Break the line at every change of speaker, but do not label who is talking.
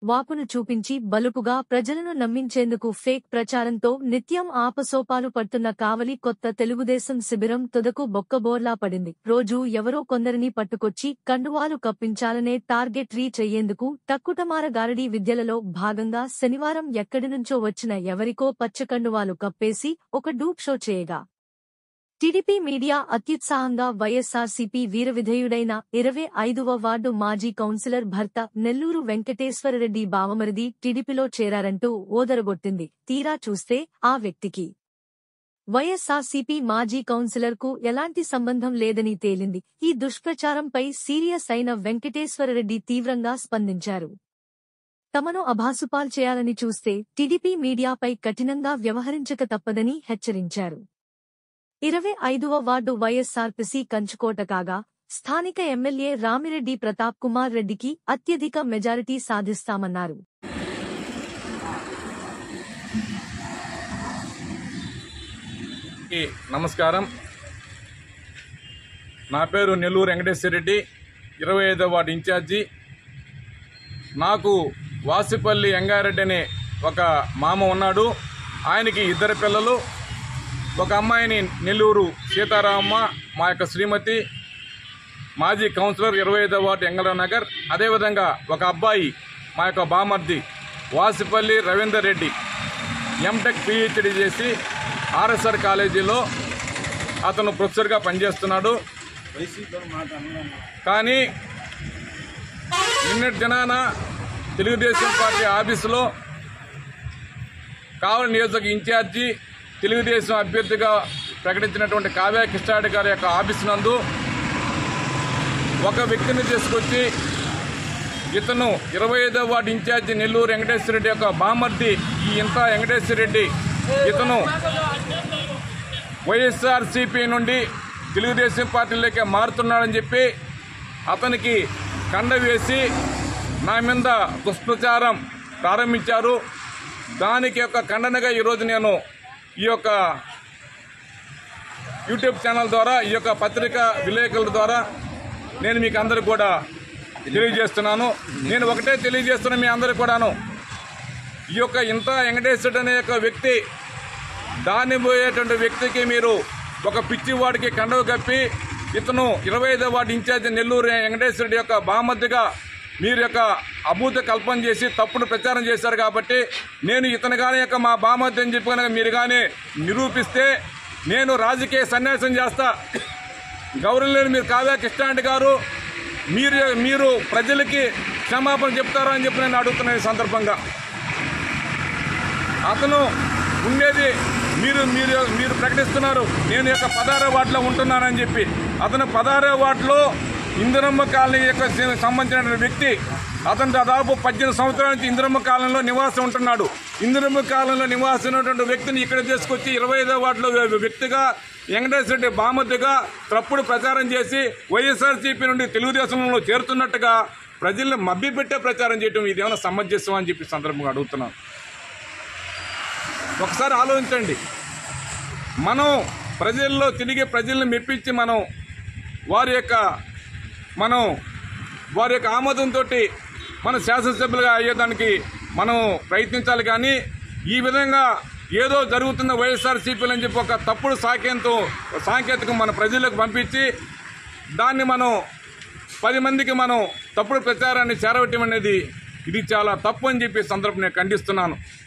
వాపును చూపించి బలుపుగా ప్రజలను నమ్మించేందుకు ఫేక్ ప్రచారంతో నిత్యం ఆపసోపాలు పడుతున్న కావలి కొత్త తెలుగుదేశం శిబిరం తుదకు బొక్కబోర్లా పడింది రోజూ ఎవరో కొందరిని పట్టుకొచ్చి కండువాలు కప్పించాలనే టార్గెట్ రీచ్ అయ్యేందుకు టక్కుటమార గారడీ విద్యలలో భాగంగా శనివారం ఎక్కడి నుంచో వచ్చిన ఎవరికో పచ్చకండువాలు కప్పేసి ఒక డూప్ షో చేయగా టీడీపీ మీడియా అత్యుత్సాహంగా వైఎస్సార్సీపీ వీరవిధేయుడైన ఇరవై ఐదవ వార్డు మాజీ కౌన్సిలర్ భర్త నెల్లూరు వెంకటేశ్వరరెడ్డి బావమరిది టీడీపీలో చేరారంటూ ఓదరగొట్టింది తీరా చూస్తే ఆ వ్యక్తికి వైఎస్సార్సీపీ మాజీ కౌన్సిలర్కు ఎలాంటి సంబంధం లేదని తేలింది ఈ దుష్ప్రచారంపై సీరియస్ అయిన వెంకటేశ్వరరెడ్డి తీవ్రంగా స్పందించారు తమను అభాసుపాల్ చేయాలని చూస్తే టీడీపీ మీడియాపై కఠినంగా వ్యవహరించక తప్పదని హెచ్చరించారు ఇరవై ఐదవ వార్డు వైఎస్సార్పీసీ కంచుకోట కాగా స్థానిక ఎమ్మెల్యే రామిరెడ్డి ప్రతాప్ కుమార్ రెడ్డికి అత్యధిక మెజారిటీ సాధిస్తామన్నారు
అందరికీ నమస్కారం నా పేరు నెల్లూరు వెంకటేశ్వర రెడ్డి ఇరవై ఐదో వార్డు ఇన్ఛార్జి నాకు వాసిపల్లి ఎంగారెడ్డి అనే ఒక మామ ఉన్నాడు ఆయనకి ఇద్దరు పిల్లలు ఒక అమ్మాయిని నెల్లూరు సీతారామమ్మ మా యొక్క శ్రీమతి మాజీ కౌన్సిలర్ ఇరవై ఐదో వార్డు ఎంగళరావు నగర్ అదేవిధంగా ఒక అబ్బాయి మా యొక్క బామర్ది వాసిపల్లి రవీందర్ రెడ్డి ఎంటెక్ పిహెచ్డి చేసి ఆర్ఎస్ఆర్ కాలేజీలో అతను ప్రొఫెసర్గా పనిచేస్తున్నాడు కానీ నిన్నటి దినాన తెలుగుదేశం పార్టీ ఆఫీసులో కావలి నియోజక ఇన్ఛార్జి తెలుగుదేశం అభ్యర్థిగా ప్రకటించినటువంటి కావ్య కృష్ణారెడ్డి గారి యొక్క ఆఫీస్ నందు ఒక వ్యక్తిని తీసుకొచ్చి ఇతను ఇరవై ఐదో వార్డు ఇన్ఛార్జి నెల్లూరు వెంకటేశ్వర రెడ్డి యొక్క బామర్ది ఈ ఇంత వెంకటేశ్వర రెడ్డి ఇతను వైఎస్ఆర్సీపీ నుండి తెలుగుదేశం పార్టీలోకి మారుతున్నాడని చెప్పి అతనికి కండ వేసి నా మీద దుష్ప్రచారం ప్రారంభించారు దానికి యొక్క ఖండనగా ఈరోజు నేను ఈ యొక్క యూట్యూబ్ ఛానల్ ద్వారా ఈ యొక్క పత్రిక విలేకరుల ద్వారా నేను మీకు అందరికి కూడా తెలియజేస్తున్నాను నేను ఒకటే తెలియజేస్తున్నా మీ అందరికి కూడాను ఈ యొక్క ఇంత వెంకటేశ్వరుడు అనే యొక్క వ్యక్తి దాన్ని పోయేటువంటి వ్యక్తికి మీరు ఒక పిచ్చివాడికి కండవ కప్పి ఇతను ఇరవై ఐదో వార్డు ఇన్ఛార్జి నెల్లూరు వెంకటేశ్వరుడి యొక్క బామద్దిగా మీరు యొక్క అభూత కల్పన చేసి తప్పుడు ప్రచారం చేశారు కాబట్టి నేను ఇతను కానీ యొక్క మా బామద్ది అని చెప్పి కనుక మీరు కానీ నిరూపిస్తే నేను రాజకీయ సన్యాసం చేస్తా గౌరవలేని మీరు కావ్య కృష్ణారెడ్డి గారు మీరు మీరు ప్రజలకి క్షమాపణ చెప్తారా అని చెప్పి నేను అడుగుతున్నాను ఈ సందర్భంగా అతను ఉండేది మీరు మీరు మీరు ప్రకటిస్తున్నారు నేను యొక్క పదారో వార్డులో ఉంటున్నానని చెప్పి అతను పదారో వార్డులో ఇందిరమ్మ కాలనీ యొక్క సంబంధించిన వ్యక్తి అతను దాదాపు పద్దెనిమిది సంవత్సరాల నుంచి ఇందిరమ్మ కాలనీలో నివాసం ఉంటున్నాడు ఇందిరమ్మ కాలనీలో నివాసం ఉన్నటువంటి వ్యక్తిని ఇక్కడ తీసుకొచ్చి ఇరవై ఐదో వార్డులో వ్యక్తిగా వెంకటేశ్వర రెడ్డి బామద్దుగా తప్పుడు ప్రచారం చేసి వైఎస్ఆర్సీపీ నుండి తెలుగుదేశంలో చేరుతున్నట్టుగా ప్రజల్ని మభ్యపెట్టే ప్రచారం చేయడం ఇదేమైనా సమంజసం అని చెప్పి సందర్భంగా అడుగుతున్నాను ఒకసారి ఆలోచించండి మనం ప్రజల్లో తిరిగి ప్రజల్ని మెప్పించి మనం వారి యొక్క మనం వారి యొక్క ఆమోదంతో మన శాసనసభ్యులుగా అయ్యేదానికి మనం ప్రయత్నించాలి కానీ ఈ విధంగా ఏదో జరుగుతున్న వైఎస్ఆర్సీపీలు అని చెప్పి ఒక తప్పుడు సాంకేతం సాంకేతికం మన ప్రజలకు పంపించి దాన్ని మనం పది మందికి మనం తప్పుడు ప్రచారాన్ని చేరవటం అనేది ఇది చాలా తప్పు అని చెప్పి ఈ సందర్భం నేను ఖండిస్తున్నాను